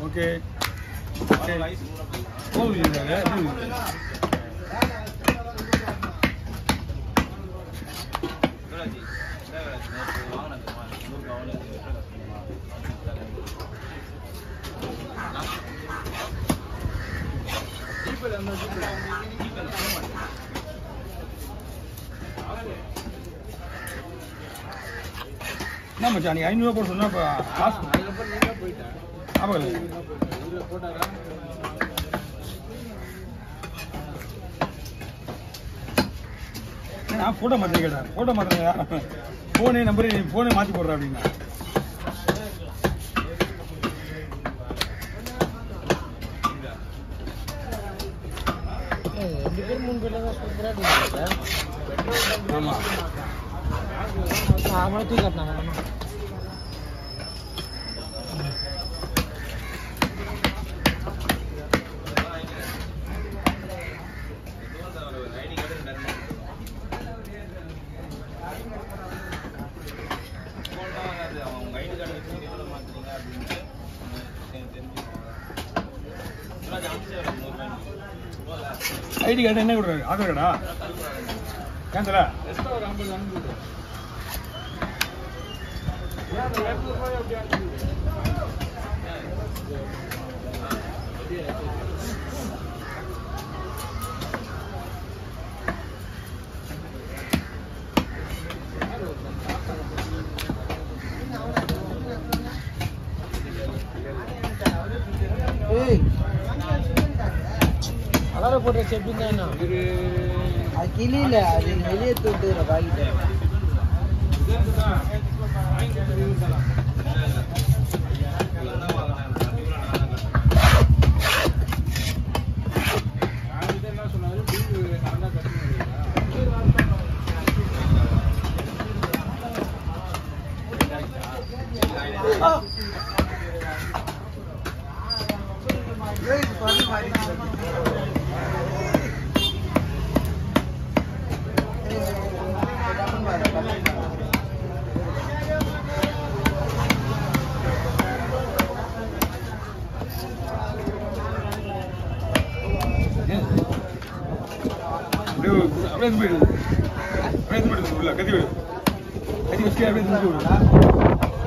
Okay போகுது என்ன மச்சான் நீ ஐநூறுவா போட்டு சொன்னா இப்போ காசு ஆமாம் நான் ஃபோட்டோ மாற்றி கேட்டேன் ஃபோட்டோ மாற்றுறேன் ஃபோனே நம்பரு ஃபோனே மாற்றி போடுறேன் அப்படின்னா ரெண்டு பேர் மூணு பேர்ல தான் சூப்பராக ஆமாம் அவனை தூக்கி காட்டினாங்க ஐடி கார்டு என்ன கொடுறாரு ஆதார் கார்டா கேந்தல ஏய் அலாரம் போட்டு வச்சு எப்படி என்ன அது கிளியில அது வெளியே தூட்டுற பாக்கிட்ட அப்படியே அப்படியே இருந்து போயிடு அப்படியே இருந்து போயிடு உள்ள கத்தி விடு கத்தி வச்சு அப்படியே இருந்து விடு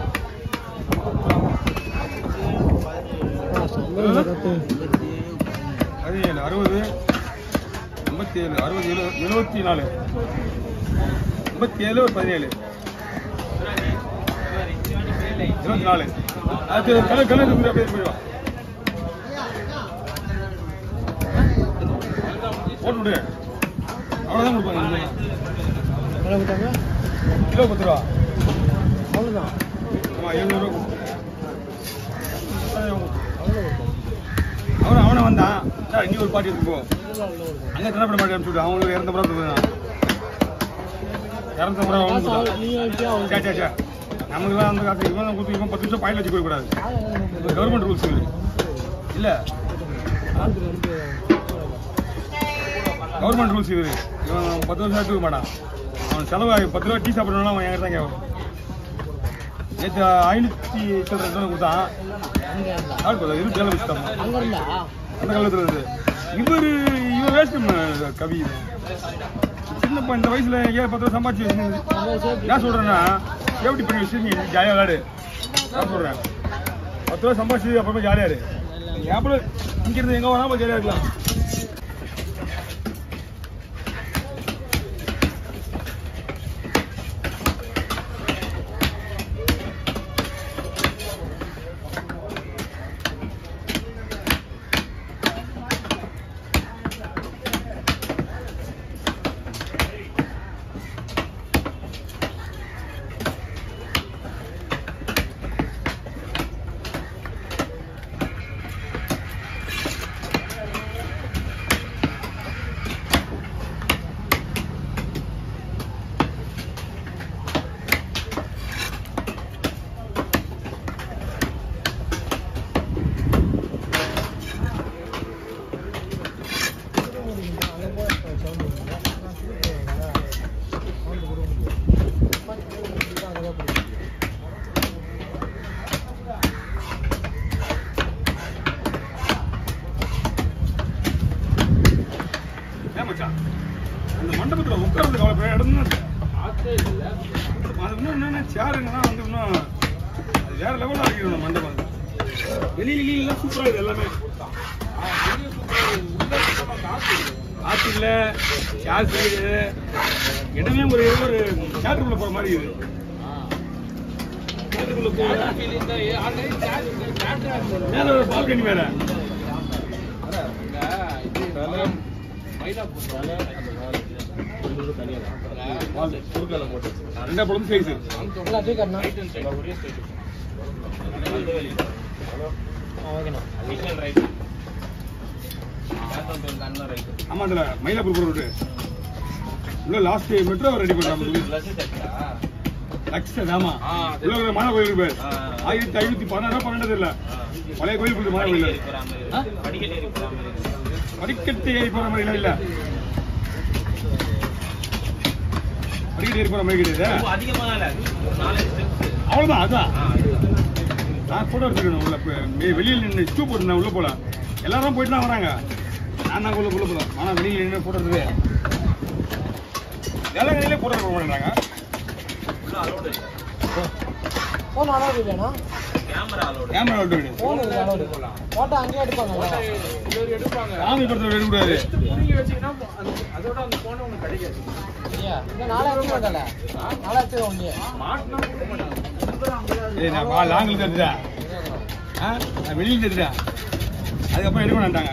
பதினேழு அறுபது ஐம்பத்தி ஏழு அறுபது ஏழு எழுபத்தி நாலு ஐம்பத்தி ஏழு ஒரு பதினேழு இருபத்தி நாலு அது கலர் கலர் அப்படியே போயிடுவா போட்டு விடு அவ்வளோதான் கொடுப்பாங்க எவ்வளோ கொடுத்தாங்க கிலோ பத்து ரூபா அவ்வளோதான் ஆமாம் எழுநூறுவா அவ்வளோ கொடுத்தாங்க அவன் அவனை வந்தான் சார் இனி ஒரு பாட்டி எடுத்து போ இதெல்லாம் அவ்வளோ கொடுத்தாங்க அங்கே தினப்பட மாட்டி அனுப்பிச்சு அவங்களுக்கு இரநூத்தம்பது ரூபா கொடுத்தான் இரநூத்தம்பது ரூபா காசு அவனுக்கு அவ- நீ வச்சு அவன் சே சே சே நமக்குலாம் அந்த காசு இவன் கொடுத்து இவன் பத்து நிமிஷம் பாயில் வச்சு போயிடக்கூடாது இது கவர்மெண்ட் ரூல்ஸ் இது இல்லை கவர்மெண்ட் ரூல்ஸ் இது இவன் பத்து வருஷம் எடுத்துக்க மாட்டான் அவன் செலவு பத்து ரூபா டீ சாப்பிடணும்னா அவன் என்கிட்ட தான் கேட்பான் நேற்று ஐநூற்றி சில்லரை ரூபா கொடுத்தான் அங்கே இருந்தா யார் கொடுத்தா இரு கேள்வி வச்சுட்டான் அங்கே இருந்தா அந்த காலத்துல இருந்து இவர் இவர் வேஸ்ட் கவி இவன். சின்ன பையன் இந்த வயசுல ஏன் பத்து ரூபா சம்பாதிச்சு வச்சிருந்து- நம்ம சேர்த்து நான் சொல்றேன்னா சேஃப்டி பண்ணி வச்சிருக்கீங்க ஜாலியாக விளாடு நான் சொல்றேன் பத்து ரூபா சம்பாதிச்சு அப்புறமா ஜாலியா இரு அப்புறம் இங்க இருந்து எங்க வேணாலும் ஜாலியா இருக்கலாம் அப்புறம் இடம் தான் அது இன்னும் என்னென்ன சேருங்கன்னா வந்து இன்னும் அது வேற லெவலில் ஆகிடும் மண்டபம் வெளியில எல்லாம் சூப்பராக இருக்குது எல்லாமே காற்று இல்லை சேர் செய்யுது இடமே ஒரு ஒரு சேட்டுக்குள்ள போகிற மாதிரி இருக்குது சேட்டுக்குள்ள போக மேல ஒரு பால்கனி வேற ரெண்டா பழம் சைஸ் எல்லாம் தூக்கண்ணா ஓகேண்ணா ஆமாண்டல மயிலாப்பூர் ரோடு உள்ள லாஸ்ட் மெட்ரோ ரெடி பண்ணாம லக்ஸ் ஆமா உள்ள ஒரு மலை கோயில் இருக்கு பாரு. ஆயிரத்தி ஐநூத்தி பதினாறு பன்னெண்டு இல்ல பழைய கோயில் இருக்கு மலை கோயில் ஆ? படிக்கட்டு ஏறி போற மாதிரி இல்ல இல்ல படிக்கட்டு ஏறி போற மாதிரி கிடையாது அவ்வளவுதான் அதான் நான் போட்டோ எடுத்துக்கணும் உள்ள இப்ப வெ- வெளியில நின்று ஷூ போட்டு உள்ள போல எல்லாரும் போயிட்டு தான் வராங்க நான் தான் உள்ள உள்ள போல ஆனா வெளியில நின்று போட்டோ எடுத்து வேலைகளிலே போட்டோ எடுக்க மாட்டேங்கிறாங்க ஃபோன் அலோடு இல்லைண்ணா கேமரா விட்டு விடு ஃபோன் இருக்கு அலோடு ஃபோட்டோ அங்கேயே எடுப்பாங்கல்ல சாமி படத்தை எடுக்க கூடாது ஐயா இந்த நாலாயிரத்தி வந்தல நாலாயிரத்தி ஒன்று ஏய் நான் வா லாங்கில் தெரிஞ்சா ஆ நான் வெளியில் தெரிஞ்சா அதுக்கப்புறம் எடுக்க மாட்டாங்க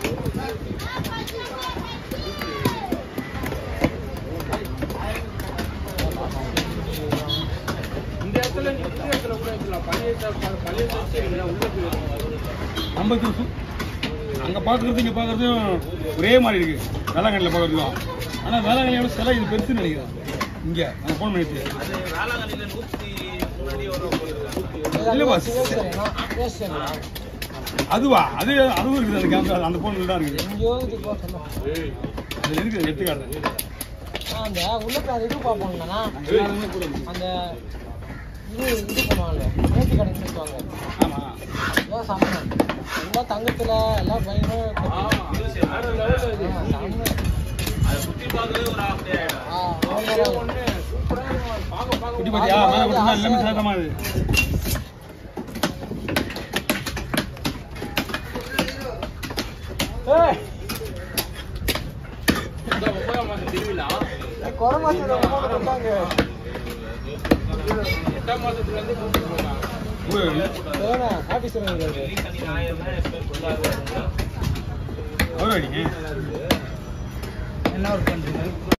நம்ம சு அங்க பாக்குறது இங்க பாக்குறதும் ஒரே மாதிரி இருக்கு வேளாங்கண்ணில பாக்குறதும் ஆனா வேளாங்கண்ணியோட சிலை இது பெருசுன்னு நினைக்கிறேன் இங்க நான் போன் பண்ணிட்டு இல்ல boss. சிவேஸ்வரனா சிவேஸ்வரனா அதுவா அது அதுவும் இருக்குது அந்த கேமரா அந்த போன்ல தான் இருக்குது எங்கேயோ இது போ சொன்னோம் அது இருக்குது எடுத்துக்காட்டு அந்த உள்ள போய் அது இது பார்ப்போம்லண்ணா அந்த இது இது பண்ணுவாங்க நேற்று கடைக்கு சொல்லுவாங்க ஆமா எல்லாம் சமணம் எல்லாம் தங்கத்துல எல்லாம் பயங்கர குட்டி பாத்தியா மேல கொடுத்தா எல்லாமே சேதமா இது கொரமாசம் கொடுத்தாங்க ஒரு ஆபீஸ்ல ஒரு அடிங்க என்ன ஒர்க் பண்றீங்க